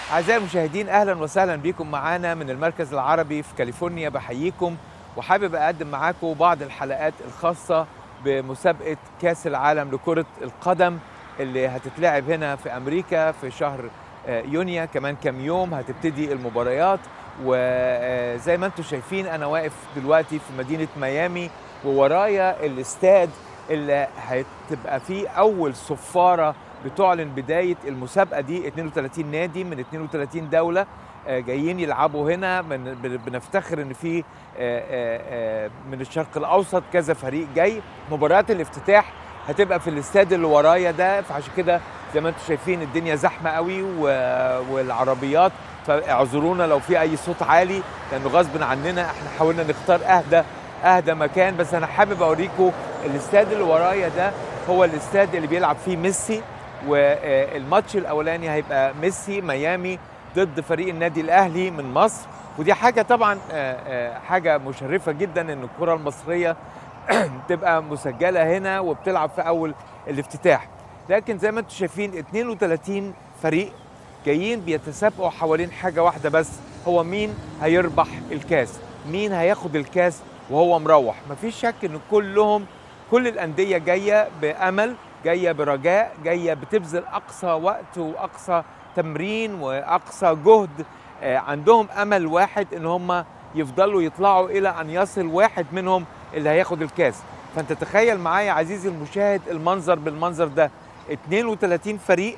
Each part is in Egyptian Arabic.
أعزائي المشاهدين أهلا وسهلا بكم معانا من المركز العربي في كاليفورنيا بحييكم وحابب أقدم معاكم بعض الحلقات الخاصة بمسابقة كأس العالم لكرة القدم اللي هتتلعب هنا في أمريكا في شهر آه، يونيو كمان كام يوم هتبتدي المباريات وزي ما انتم شايفين أنا واقف دلوقتي في مدينة ميامي وورايا الاستاد اللي هتبقى فيه أول صفارة بتعلن بداية المسابقة دي 32 نادي من 32 دولة آه، جايين يلعبوا هنا من بن- بنفتخر ان في آه، آه، آه، من الشرق الاوسط كذا فريق جاي مباريات الافتتاح هتبقى في الاستاد اللي ورايا ده فعشان كده زي ما انتم شايفين الدنيا زحمه قوي و- والعربيات فاعذرونا لو في اي صوت عالي لانه غصب عننا احنا حاولنا نختار اهدى اهدى مكان بس انا حابب اوريكم الاستاد اللي ورايا ده هو الاستاد اللي بيلعب فيه ميسي والماتش الاولاني هيبقى ميسي ميامي ضد فريق النادي الاهلي من مصر ودي حاجه طبعا آه، آه، حاجه مشرفه جدا ان الكره المصريه تبقى مسجله هنا وبتلعب في اول الافتتاح لكن زي ما انتم شايفين 32 فريق جايين بيتسابقوا حوالين حاجه واحده بس هو مين هيربح الكاس مين هياخد الكاس وهو مروح مفيش شك ان كلهم كل الانديه جايه بامل جايه برجاء جايه بتبذل اقصى وقت واقصى تمرين واقصى جهد آه، عندهم امل واحد ان هم يفضلوا يطلعوا الى ان يصل واحد منهم اللي هياخد الكاس فانت تخيل معايا عزيزي المشاهد المنظر بالمنظر ده 32 فريق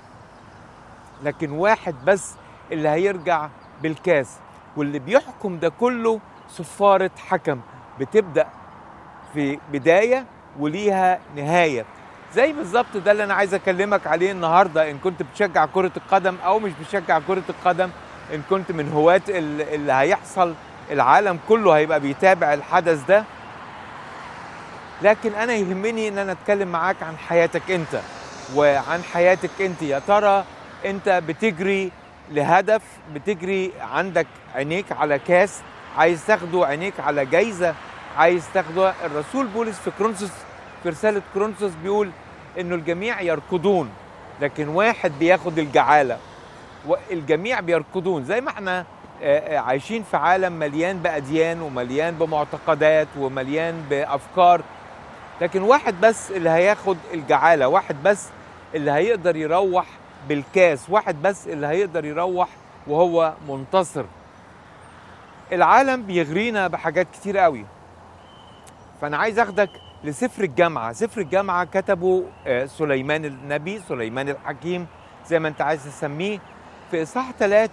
لكن واحد بس اللي هيرجع بالكاس واللي بيحكم ده كله صفارة حكم بتبدأ في بداية وليها نهاية زي بالظبط ده اللي انا عايز اكلمك عليه النهارده ان كنت بتشجع كرة القدم او مش بتشجع كرة القدم ان كنت من هواة ال- اللي هيحصل العالم كله هيبقى بيتابع الحدث ده لكن انا يهمني ان انا اتكلم معاك عن حياتك انت وعن حياتك انت يا ترى انت بتجري لهدف بتجري عندك عينيك على كاس عايز تاخده عينيك على جايزه عايز تاخده الرسول بولس في كرونسوس في رساله كرونسوس بيقول انه الجميع يركضون لكن واحد بياخد الجعاله والجميع بيركضون زي ما احنا آه، آه، عايشين في عالم مليان بأديان ومليان بمعتقدات ومليان بأفكار لكن واحد بس اللي هياخد الجعالة واحد بس اللي هيقدر يروح بالكاس واحد بس اللي هيقدر يروح وهو منتصر العالم بيغرينا بحاجات كتير قوي فأنا عايز أخدك لسفر الجامعة سفر الجامعة كتبه آه، سليمان النبي سليمان الحكيم زي ما أنت عايز تسميه في إصحاح ثلاثة